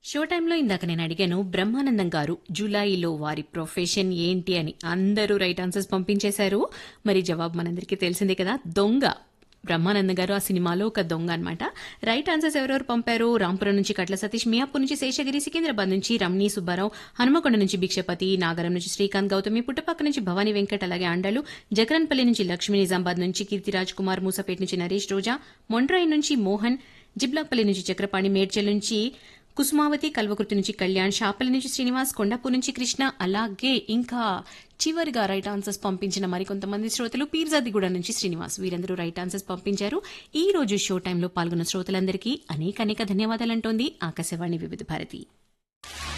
show టైంలో ఇందాక నేను అడిగాను బ్రహ్మానందం గారు జూలైలో వారి ప్రొఫెషన్ ఏంటి అని అందరూ రైట్ ఆన్సర్స్ పంపించేశారు మరి జవాబు మనందరికీ తెలిసిందే కదా దొంగ బ్రహ్మానందం గారు ఆ సినిమాలో ఒక దొంగ అనమాట రైట్ ఆన్సర్స్ ఎవరెవరు పంపారు రాంపురం నుంచి కట్ల సతీష్ మియాపూర్ నుంచి శేషగిరి సికింద్రాబాద్ నుంచి రమణి సుబ్బారావు హనుమకొండ నుంచి భిక్షపతి నాగరం నుంచి శ్రీకాంత్ గౌతమి పుట్టపక్క నుంచి భవానీ వెంకట్ అలాగే అండలు జగరన్పల్లి నుంచి లక్ష్మీ నిజామాబాద్ నుంచి కీర్తిరాజ్ కుమార్ మూసపేట నుంచి నరేష్ రోజా మొండ్రాయి నుంచి మోహన్ జిబ్లాపల్లి నుంచి చక్రపాణి మేడ్చల్ నుంచి కుసుమావతి కల్వకుర్తి నుంచి కళ్యాణ్ షాపల్లి నుంచి శ్రీనివాస్ కొండాపూర్ నుంచి కృష్ణ అలాగే ఇంకా చివరిగా రైట్ ఆన్సర్స్ పంపించిన మరికొంతమంది శ్రోతలు పీర్జాదిగూడ నుంచి శ్రీనివాస్ వీరందరూ రైట్ ఆన్సర్స్ పంపించారు ఈ రోజు షో టైంలో పాల్గొన్న శ్రోతలందరికీ అనేక అనేక ధన్యవాదాలంటోంది ఆకాశవాణి వివిధ భారతి